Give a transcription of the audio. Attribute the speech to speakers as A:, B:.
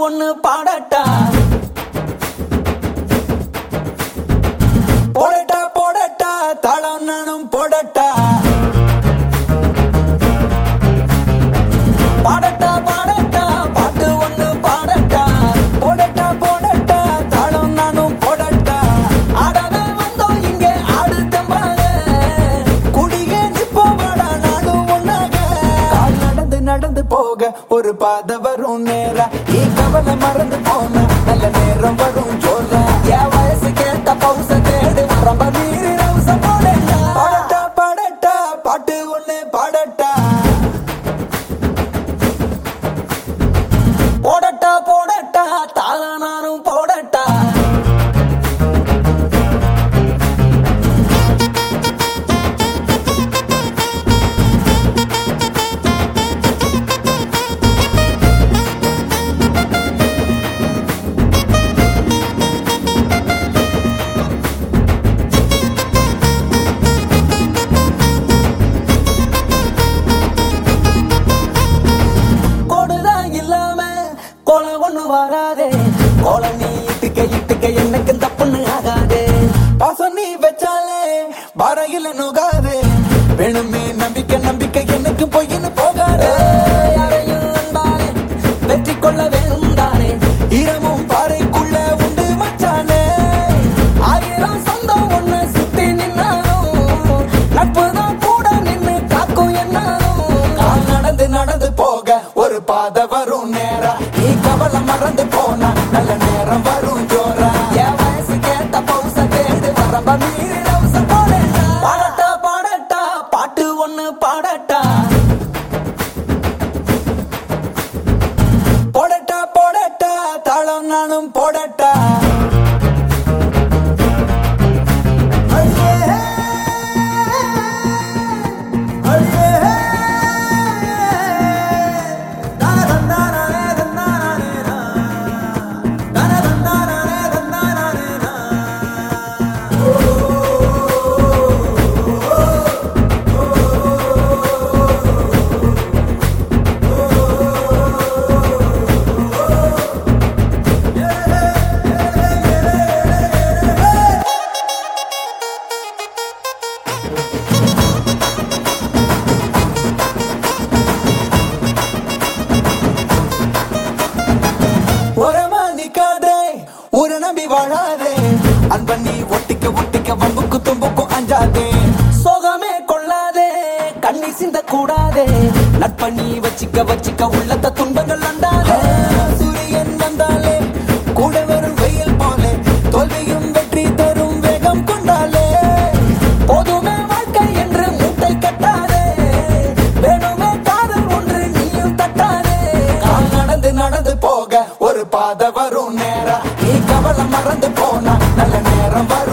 A: ஒண்ணு பாடட்டா போடட்டா போடட்டா தாளம் நானும் போடட்டா பாடட்டா பாடட்டா பாட்டு ஒண்ணு பாடட்டா போடட்டா போடட்டா தாளம் நானும் போடட்டா ஆடவே வந்தோம் இங்கே ஆடு தெம்பாக குடியே நிப்போமாடா நானும் ஒன்னாக கால் நடந்து நடந்து போக ஒரு பாதை வரும் நேரா நீ கவலை மறந்து போன நல்ல நேரம் வரும் ஜோல என் வயசு கேட்ட பவுச தேடு ரொம்ப மீறி ரவுச போடட்டா பாடட்டா பாடட்டா பாட்டு ஒண்ணு பாடட்டா போடட்டா போடட்டா தாள நானும் போடட்டா கோடுதான் இல்லாம கோலம் ஒண்ணு வராதே கோலம் நீ இட்டுக்க இட்டுக்க எனக்கு தப்புன்னு ஆகாதே பாசம் நீ வச்சாலே வரையில நுகாதே வேணுமே நம்பிக்கை நம்பிக்கை எனக்கு பொய்ன்னு போகாதே யாரையும் அன்பாலே வெற்றி கொள்ள வேணும் தானே ஈரமும் பாறைக்குள்ள உண்டு மச்சானே ஆயிரம் சொந்தம் ஒண்ணு சுத்தி நின்னாலும் நட்புதான் கூட நின்னு காக்கும் என்னாலும் கால் நடந்து நடந்து போக ஒரு பாதை வரும் நேரா நீ கவலை மறந்து போனா நல்ல நேரம் வரும் ஜோரா என் வயசு கேட்ட பவுச தேடு வரம்ப மீறி ரவுச போடட்டா பாடட்டா பாடட்டா பாட்டு ஒண்ணு பாடட்டா போடட்டா போடட்டா தாளம் நானும் போடட்டா அடியே அடியே தனதந்தானே தந்தானே தனதந்தானே தந்தானே உரமா நிக்காதே ஒரு நம்பி வாழாதே அன்ப நீ ஒட்டிக்க ஒட்டிக்க வம்புக்கு தும்புக்கும் அஞ்சாதே சோகமே கொள்ளாதே கண்ணி சிந்த கூடாதே நட்ப நீ வச்சிக்க வச்சிக்க உள்ளத்த துன்பங்கள் அண்டாதே சூரியன் வந்தாலே கூட வரும் வெயில் போலே தோல்வியும் வெற்றி தரும் வேகம் கொண்டாலே போதுமே வாழ்க்கை என்று மூட்டை கட்டாதே வேணுமே காதல் ஒன்று நீயும் தட்டாதே கால் நடந்து நடந்து போக ஒரு பாதை வரும் நேரா நீ கவலை மறந்து போனா நல்ல நேரம் வரும்